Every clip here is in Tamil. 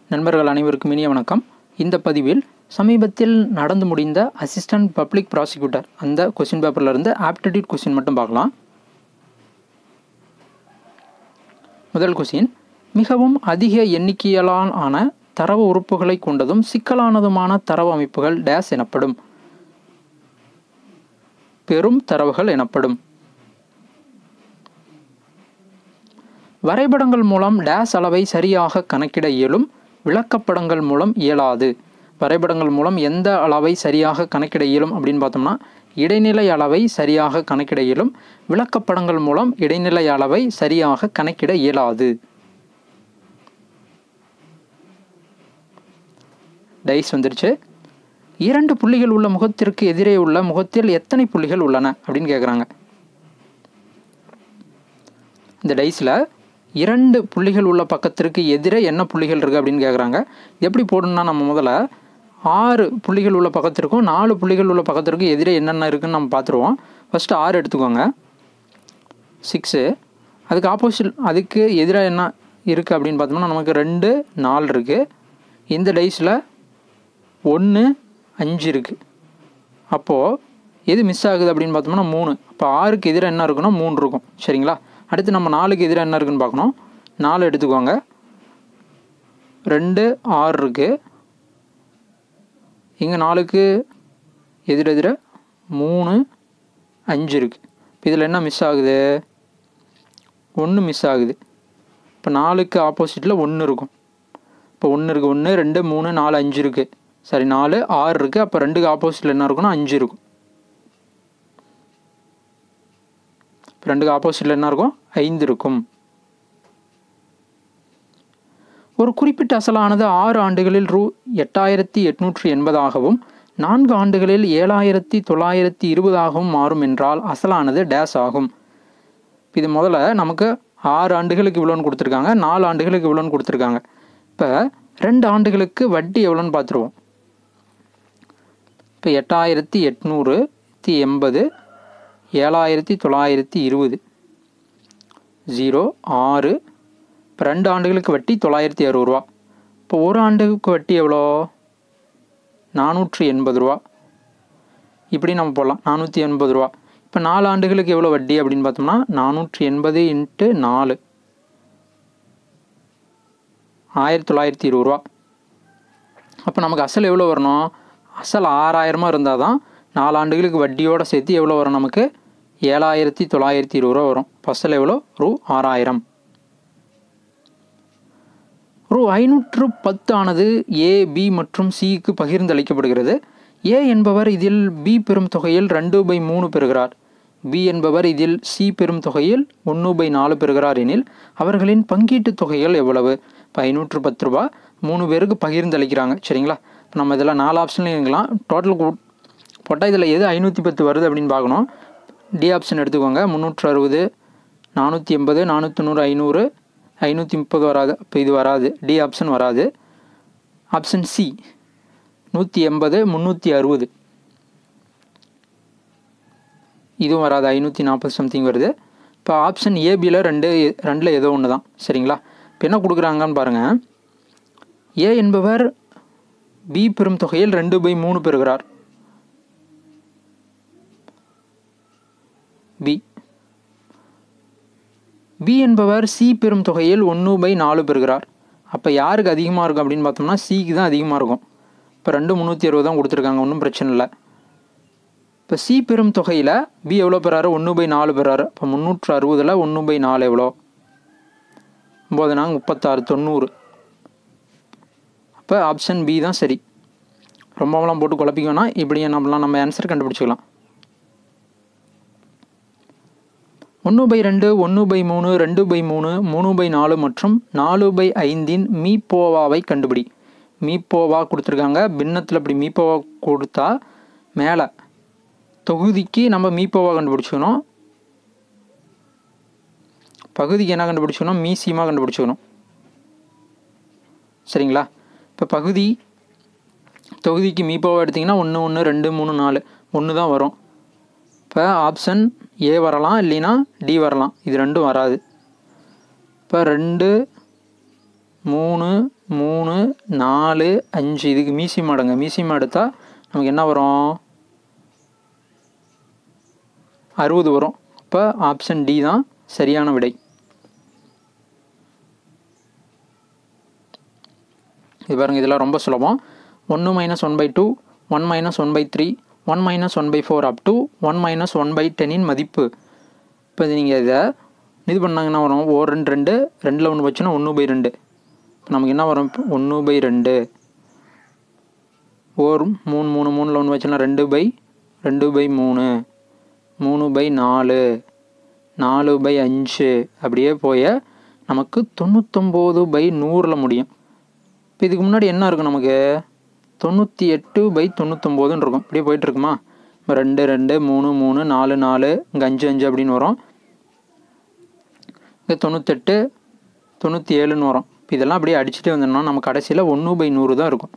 நண்பர்கள் அனைவருக்கும் இனிய வணக்கம் இந்த பதிவில் சமீபத்தில் நடந்து முடிந்த அசிஸ்டன்ட் பப்ளிக் ப்ராசிக்யூட்டர் அந்த கொஸ்டின் பேப்பரில் இருந்து ஆப்டிடியூட் கொஸ்டின் மட்டும் பார்க்கலாம் முதல் கொஸ்டின் மிகவும் அதிக எண்ணிக்கையிலான தரவு உறுப்புகளை கொண்டதும் சிக்கலானதுமான தரவு அமைப்புகள் டேஸ் எனப்படும் பெரும் தரவுகள் எனப்படும் வரைபடங்கள் மூலம் டேஸ் அளவை சரியாக கணக்கிட இயலும் விளக்கப்படங்கள் மூலம் இயலாது வரைபடங்கள் மூலம் எந்த அளவை சரியாக கணக்கிட இயலும் அப்படின்னு பார்த்தோம்னா இடைநிலை அளவை சரியாக கணக்கிட இயலும் விளக்கப்படங்கள் மூலம் இடைநிலை அளவை சரியாக கணக்கிட இயலாது டைஸ் வந்துருச்சு இரண்டு புள்ளிகள் உள்ள முகத்திற்கு எதிரே உள்ள முகத்தில் எத்தனை புள்ளிகள் உள்ளன அப்படின்னு கேட்குறாங்க இந்த டைஸில் இரண்டு புள்ளிகள் உள்ள பக்கத்திற்கு எதிரே என்ன புள்ளிகள் இருக்குது அப்படின்னு கேட்குறாங்க எப்படி போடணும்னா நம்ம முதல்ல ஆறு புள்ளிகள் உள்ள பக்கத்திற்கும் நாலு புள்ளிகள் உள்ள பக்கத்திற்கும் எதிரே என்னென்ன இருக்குன்னு நம்ம பார்த்துருவோம் ஃபஸ்ட்டு ஆறு எடுத்துக்கோங்க சிக்ஸு அதுக்கு ஆப்போசிட் அதுக்கு எதிராக என்ன இருக்குது அப்படின்னு பார்த்தோம்னா நமக்கு ரெண்டு நாலு இருக்குது இந்த டைஸில் ஒன்று அஞ்சு இருக்குது அப்போது எது மிஸ் ஆகுது அப்படின்னு பார்த்தோம்னா மூணு அப்போ ஆறுக்கு எதிராக என்ன இருக்குன்னா மூணு இருக்கும் சரிங்களா அடுத்து நம்ம நாலுக்கு எதிராக என்ன இருக்குன்னு பார்க்கணும் நாலு எடுத்துக்கோங்க ரெண்டு ஆறு இருக்குது இங்கே நாலுக்கு எதிரெதிர மூணு அஞ்சு இருக்குது இப்போ இதில் என்ன மிஸ் ஆகுது ஒன்று மிஸ் ஆகுது இப்போ நாலுக்கு ஆப்போசிட்டில் ஒன்று இருக்கும் இப்போ ஒன்று இருக்குது ஒன்று ரெண்டு மூணு நாலு அஞ்சு இருக்குது சரி நாலு ஆறு இருக்குது அப்போ ரெண்டுக்கு ஆப்போசிட்டில் என்ன இருக்குன்னா அஞ்சு இருக்கும் இப்போ ரெண்டுக்கு ஆப்போசிட்டில் என்ன இருக்கும் ஐந்து இருக்கும் ஒரு குறிப்பிட்ட அசலானது ஆறு ஆண்டுகளில் ரூ எட்டாயிரத்தி எட்நூற்றி எண்பதாகவும் நான்கு ஆண்டுகளில் ஏழாயிரத்தி தொள்ளாயிரத்தி இருபதாகவும் மாறும் என்றால் அசலானது டேஸ் ஆகும் இது முதல்ல நமக்கு ஆறு ஆண்டுகளுக்கு இவ்வளோன்னு கொடுத்துருக்காங்க நாலு ஆண்டுகளுக்கு இவ்வளோன்னு கொடுத்துருக்காங்க இப்போ ரெண்டு ஆண்டுகளுக்கு வட்டி எவ்வளோன்னு பார்த்துருவோம் இப்போ எட்டாயிரத்தி எட்நூறு எண்பது ஏழாயிரத்தி தொள்ளாயிரத்தி இருபது ஜீரோ ஆறு இப்போ ரெண்டு ஆண்டுகளுக்கு வட்டி தொள்ளாயிரத்தி அறுபது ரூபா இப்போ ஒரு ஆண்டுக்கு வட்டி எவ்வளோ நானூற்றி எண்பது ரூபா இப்படி நம்ம போடலாம் நானூற்றி எண்பது ரூபா இப்போ நாலு ஆண்டுகளுக்கு எவ்வளோ வட்டி அப்படின்னு பார்த்தோம்னா நானூற்றி எண்பது இன்ட்டு நாலு ஆயிரத்தி தொள்ளாயிரத்தி இருபது ரூபா அப்போ நமக்கு அசல் எவ்வளோ வரணும் அசல் ஆறாயிரமாக இருந்தால் தான் நாலு ஆண்டுகளுக்கு வட்டியோடு சேர்த்து எவ்வளோ வரும் நமக்கு ஏழாயிரத்தி தொள்ளாயிரத்தி இருபது ரூபா வரும் அசல் எவ்வளோ ரூ ஆறாயிரம் ரூ ஐநூற்று பத்து ஆனது ஏ பி மற்றும் சிக்கு பகிர்ந்தளிக்கப்படுகிறது ஏ என்பவர் இதில் பி பெறும் தொகையில் ரெண்டு பை மூணு பெறுகிறார் பி என்பவர் இதில் சி பெறும் தொகையில் ஒன்று பை நாலு பெறுகிறார் எனில் அவர்களின் பங்கீட்டு தொகைகள் எவ்வளவு இப்போ ஐநூற்று பத்து ரூபா மூணு பேருக்கு பகிர்ந்தளிக்கிறாங்க சரிங்களா இப்போ நம்ம இதில் நாலு ஆப்ஷன்லையும் இருக்கலாம் டோட்டல் போட்டால் இதில் எது ஐநூற்றி பத்து வருது அப்படின்னு பார்க்கணும் டி ஆப்ஷன் எடுத்துக்கோங்க முந்நூற்று அறுபது நானூற்றி எண்பது நானூற்றி நூறு ஐநூறு ஐநூற்றி முப்பது வராது இப்போ இது வராது டி ஆப்ஷன் வராது ஆப்ஷன் சி நூற்றி எண்பது முந்நூற்றி அறுபது இதுவும் வராது ஐநூற்றி நாற்பது சம்திங் வருது இப்போ ஆப்ஷன் ஏபியில் ரெண்டு ரெண்டில் ஏதோ ஒன்று தான் சரிங்களா இப்போ என்ன கொடுக்குறாங்கன்னு பாருங்கள் ஏ என்பவர் பி பெறும் தொகையில் ரெண்டு பை மூணு பெறுகிறார் பி பி என்பவர் சி பெறும் தொகையில் ஒன்று பை நாலு பெறுகிறார் அப்போ யாருக்கு அதிகமாக இருக்கும் அப்படின்னு பார்த்தோம்னா சிக்கு தான் அதிகமாக இருக்கும் இப்போ ரெண்டு முந்நூற்றி அறுபது தான் கொடுத்துருக்காங்க ஒன்றும் பிரச்சனை இல்லை இப்போ சி பெறும் தொகையில் பி எவ்வளோ பெறாரு ஒன்று பை நாலு பெறாரு இப்போ முந்நூற்று அறுபதில் ஒன்று பை நாலு எவ்வளோ ஒம்பது நாங்க முப்பத்தாறு தொண்ணூறு அப்போ ஆப்ஷன் பி தான் சரி ரொம்பலாம் போட்டு குழப்பிக்கோன்னா இப்படி நம்மளாம் நம்ம ஆன்சர் கண்டுபிடிச்சிக்கலாம் ஒன்று பை ரெண்டு ஒன்று பை மூணு ரெண்டு பை மூணு மூணு பை நாலு மற்றும் நாலு பை ஐந்தின் மீப்போவாவை கண்டுபிடி மீப்போவா கொடுத்துருக்காங்க பின்னத்தில் இப்படி மீப்போவா கொடுத்தா மேலே தொகுதிக்கு நம்ம மீப்போவா கண்டுபிடிச்சிக்கணும் பகுதிக்கு என்ன கண்டுபிடிச்சிக்கணும் மீசியமாக கண்டுபிடிச்சிக்கணும் சரிங்களா இப்போ பகுதி தொகுதிக்கு மீப்போவா எடுத்திங்கன்னா ஒன்று ஒன்று ரெண்டு மூணு நாலு ஒன்று தான் வரும் இப்போ ஆப்ஷன் ஏ வரலாம் இல்லைன்னா டி வரலாம் இது ரெண்டும் வராது இப்போ ரெண்டு மூணு மூணு நாலு அஞ்சு இதுக்கு மீசியம் அடுங்க மீசியம் எடுத்தால் நமக்கு என்ன வரும் அறுபது வரும் அப்போ ஆப்ஷன் டி தான் சரியான விடை இது பாருங்கள் இதெல்லாம் ரொம்ப சுலபம் ஒன்று minus one by two one minus one by three one minus one by four up to one minus one by டென்னின் மதிப்பு இப்போ நீங்கள் இதை இது பண்ணாங்கன்னா வரும் ஓ ரெண்டு ரெண்டு ரெண்டில் ஒன்று வச்சுன்னா ஒன்று பை ரெண்டு இப்போ நமக்கு என்ன வரும் ஒன்று பை ரெண்டு ஓர் மூணு மூணு மூணில் ஒன்று வச்சோன்னா ரெண்டு பை ரெண்டு பை மூணு மூணு பை நாலு நாலு பை அஞ்சு அப்படியே போய நமக்கு தொண்ணூத்தொம்பது பை நூறில் முடியும் இப்போ இதுக்கு முன்னாடி என்ன இருக்கும் நமக்கு தொண்ணூற்றி எட்டு பை தொண்ணூத்தொம்போதுன்னு இருக்கும் இப்படியே போயிட்டுருக்குமா இப்போ ரெண்டு ரெண்டு மூணு மூணு நாலு நாலு இங்கே அஞ்சு அஞ்சு அப்படின்னு வரும் இங்கே தொண்ணூத்தெட்டு தொண்ணூற்றி ஏழுன்னு வரும் இப்போ இதெல்லாம் அப்படியே அடிச்சுட்டே வந்தோம்னா நம்ம கடைசியில் ஒன்று பை நூறு தான் இருக்கும்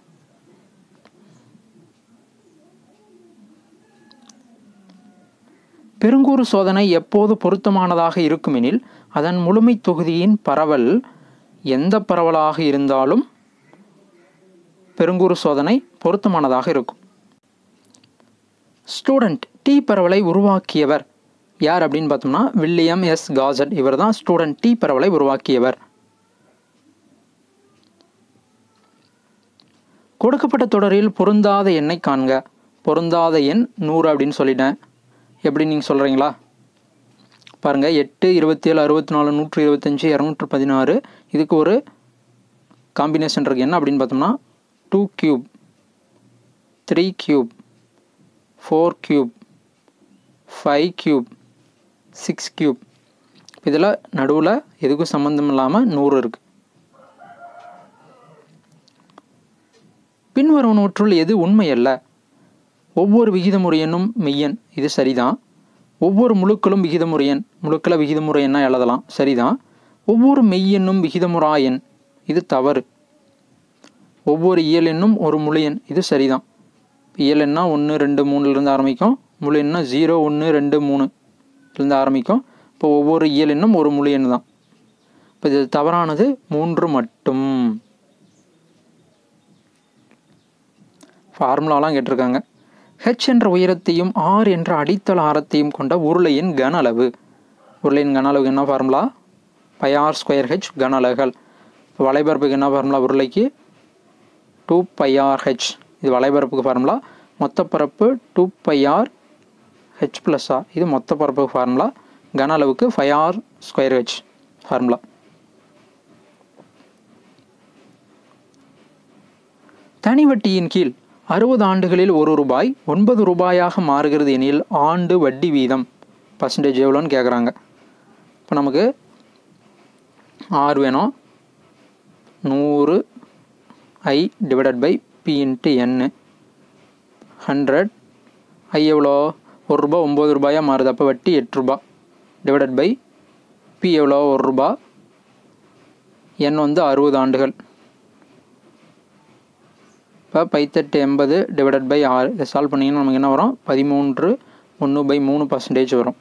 பெருங்கூறு சோதனை எப்போது பொருத்தமானதாக இருக்குமெனில் அதன் முழுமை தொகுதியின் பரவல் எந்த பரவலாக இருந்தாலும் பெருங்கூறு சோதனை பொருத்தமானதாக இருக்கும் ஸ்டூடெண்ட் டி பரவலை உருவாக்கியவர் யார் அப்படின்னு பார்த்தோம்னா வில்லியம் எஸ் காசட் இவர் தான் ஸ்டூடெண்ட் டி பரவலை உருவாக்கியவர் கொடுக்கப்பட்ட தொடரில் பொருந்தாத எண்ணை காண்க பொருந்தாத எண் நூறு அப்படின்னு சொல்லிட்டேன் எப்படி நீங்கள் சொல்கிறீங்களா பாருங்கள் எட்டு இருபத்தி ஏழு அறுபத்தி நாலு நூற்று இருபத்தஞ்சி இரநூற்று பதினாறு இதுக்கு ஒரு காம்பினேஷன் இருக்குது என்ன அப்படின்னு பார்த்தோம்னா two cube three cube four cube five cube six cube இதில் நடுவில் எதுக்கும் சம்மந்தம் இல்லாமல் நூறு இருக்குது பின்வருவனவற்றுள் எது உண்மை அல்ல ஒவ்வொரு விகிதமுறை எண்ணும் மெய்யன் இது சரிதான் ஒவ்வொரு முழுக்களும் விகிதமுறை எண் முழுக்களை விகிதமுறை எண்ணா எழுதலாம் சரிதான் ஒவ்வொரு மெய்யெண்ணும் விகிதமுறா எண் இது தவறு ஒவ்வொரு இயல் எண்ணும் ஒரு முழு எண் இது சரிதான் இயல் எண்ணா ஒன்று ரெண்டு மூணுலேருந்து ஆரம்பிக்கும் முழு எண்ணா ஜீரோ ஒன்று ரெண்டு மூணுலேருந்து ஆரம்பிக்கும் இப்போ ஒவ்வொரு இயல் எண்ணும் ஒரு முழு எண் தான் இப்போ இது தவறானது மூன்று மட்டும் ஃபார்முலாலாம் கேட்டிருக்காங்க ஹெச் என்ற உயரத்தையும் ஆர் என்ற அடித்தள ஆரத்தையும் கொண்ட உருளையின் கன அளவு உருளையின் கன அளவுக்கு என்ன formula pi R square H கன அலகுகள் இப்போ வலைபரப்புக்கு என்ன ஃபார்முலா உருளைக்கு டூ பை ஆர் ஹெச் இது வலைபரப்புக்கு ஃபார்முலா மொத்த பரப்பு two pi R H plus R இது மொத்த பரப்புக்கு ஃபார்முலா கன அளவுக்கு five R square H formula தனி வட்டியின் கீழ் அறுபது ஆண்டுகளில் ஒரு ரூபாய் ஒன்பது ரூபாயாக மாறுகிறது எனில் ஆண்டு வட்டி வீதம் பர்சன்டேஜ் எவ்வளோன்னு கேட்குறாங்க இப்போ நமக்கு ஆர் வேணும் நூறு I divided by P into N hundred I எவ்வளோ ஒரு ரூபா ஒம்பது ரூபாயாக மாறுது அப்போ வட்டி எட்டு ரூபா டிவைடட் பை பி எவ்வளோ ஒரு ரூபா என் வந்து அறுபது ஆண்டுகள் இப்போ பைத்தெட்டு எண்பது டிவைடட் பை ஆறு இதை சால்வ் பண்ணிங்கன்னா நமக்கு என்ன வரும் பதிமூன்று ஒன்று பை மூணு பர்சன்டேஜ் வரும்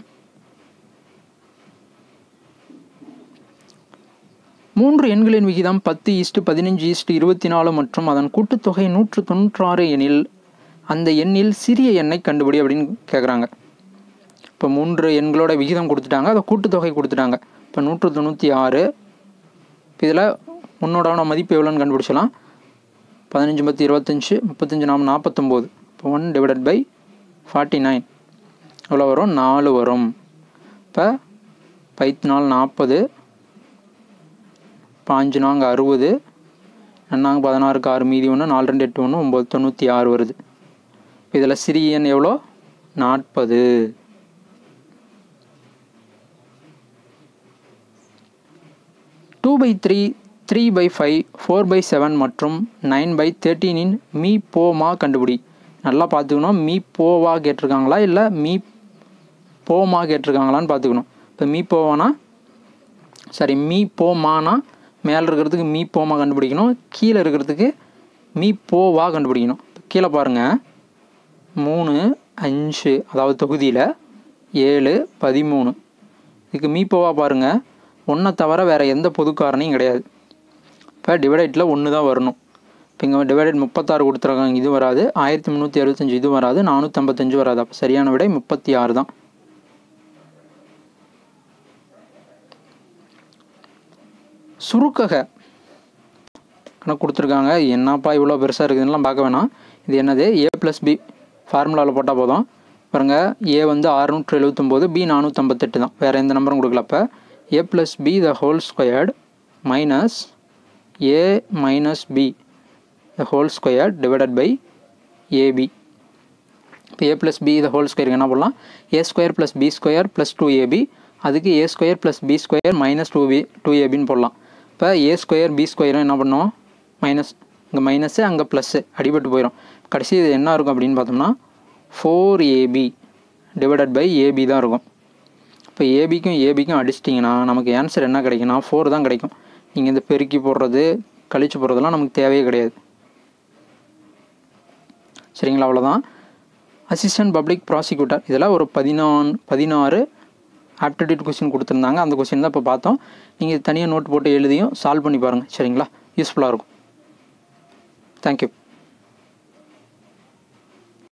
மூன்று எண்களின் விகிதம் பத்து ஈஸ்ட்டு பதினஞ்சு ஈஸ்ட்டு இருபத்தி நாலு மற்றும் அதன் கூட்டுத்தொகை நூற்று தொண்ணூற்றாறு எனில் அந்த எண்ணில் சிறிய எண்ணை கண்டுபிடி அப்படின்னு கேட்குறாங்க இப்போ மூன்று எண்களோட விகிதம் கொடுத்துட்டாங்க அதை கூட்டுத்தொகை கொடுத்துட்டாங்க இப்போ நூற்று தொண்ணூற்றி ஆறு இப்போ இதில் உன்னோட மதிப்பு எவ்வளோன்னு கண்டுபிடிச்சலாம் பதினஞ்சு பத்து இருபத்தஞ்சி முப்பத்தஞ்சு நாம நாற்பத்தொம்போது இப்போ one divided by forty nine எவ்வளோ வரும் நாலு வரும் இப்போ பைத்து நாள் நாற்பது பாஞ்சு நாங்க அறுபது ரெண்டாங்க பதினாறுக்கு ஆறு மீதி ஒன்று நாலு ரெண்டு எட்டு ஒன்று ஒம்பது தொண்ணூற்றி ஆறு வருது இதில் சிறிய எண் எவ்வளோ நாற்பது two by three three by five four by seven மற்றும் நைன் பை தேர்ட்டீனின் மீ போமா கண்டுபிடி நல்லா பார்த்துக்கணும் மீ போவா கேட்டிருக்காங்களா இல்லை மீ போமா கேட்டிருக்காங்களான்னு பார்த்துக்கணும் இப்போ மீ போவானா சரி மீ போமானா மேலே இருக்கிறதுக்கு மீ போமா கண்டுபிடிக்கணும் கீழே இருக்கிறதுக்கு மீ போவா கண்டுபிடிக்கணும் கீழே பாருங்கள் மூணு அஞ்சு அதாவது தொகுதியில் ஏழு பதிமூணு இதுக்கு மீ போவா பாருங்கள் ஒன்றை தவிர வேறு எந்த பொது காரணியும் கிடையாது இப்போ டிவைடேட்டில் ஒன்று தான் வரணும் இப்போ இங்கே டிவைடட் முப்பத்தாறு கொடுத்துருக்காங்க இது வராது ஆயிரத்தி முந்நூற்றி அறுபத்தஞ்சு இது வராது நானூற்றம்பத்தஞ்சு வராது அப்போ சரியான விடை முப்பத்தி ஆறு தான் சுருக்கக கணக்கு கொடுத்துருக்காங்க என்னப்பா இவ்வளோ பெருசாக இருக்குதுன்னெலாம் பார்க்க வேணாம் இது என்னது ஏ ப்ளஸ் பி ஃபார்முலாவில் போட்டால் போதும் பாருங்க ஏ வந்து அறுநூற்று எழுபத்தொம்போது பி நானூற்றம்பத்தெட்டு தான் வேறு எந்த நம்பரும் கொடுக்கல அப்போ A plus B the whole squared minus A minus B the whole square divided by AB இப்போ A plus B the whole ஸ்கொயருக்கு என்ன பண்ணலாம் A square plus B square plus two AB அதுக்கு A square plus B square minus two B two ஏபின்னு போடலாம் இப்போ ஏ ஸ்கொயர் பி ஸ்கொயரும் என்ன பண்ணோம் மைனஸ் இங்கே மைனஸு அங்கே ப்ளஸ்ஸு அடிபட்டு போயிடும் கடைசி இது என்ன இருக்கும் அப்படின்னு பார்த்தோம்னா four AB divided by AB தான் இருக்கும் இப்போ ஏபிக்கும் ஏபிக்கும் அடிச்சிட்டிங்கன்னா நமக்கு ஆன்சர் என்ன கிடைக்கும்னா ஃபோர் தான் கிடைக்கும் நீங்கள் இந்த பெருக்கி போடுறது கழிச்சு போடுறதெல்லாம் நமக்கு தேவையே கிடையாது சரிங்களா அவ்வளோதான் அசிஸ்டன்ட் பப்ளிக் ப்ராசிக்யூட்டர் இதெல்லாம் ஒரு பதினான் பதினாறு ஆப்டிடியூட் கொஸ்டின் கொடுத்துருந்தாங்க அந்த கொஸ்டின் தான் இப்போ பார்த்தோம் நீங்கள் தனியாக நோட் போட்டு எழுதியும் சால்வ் பண்ணி பாருங்கள் சரிங்களா யூஸ்ஃபுல்லாக இருக்கும் தேங்க்யூ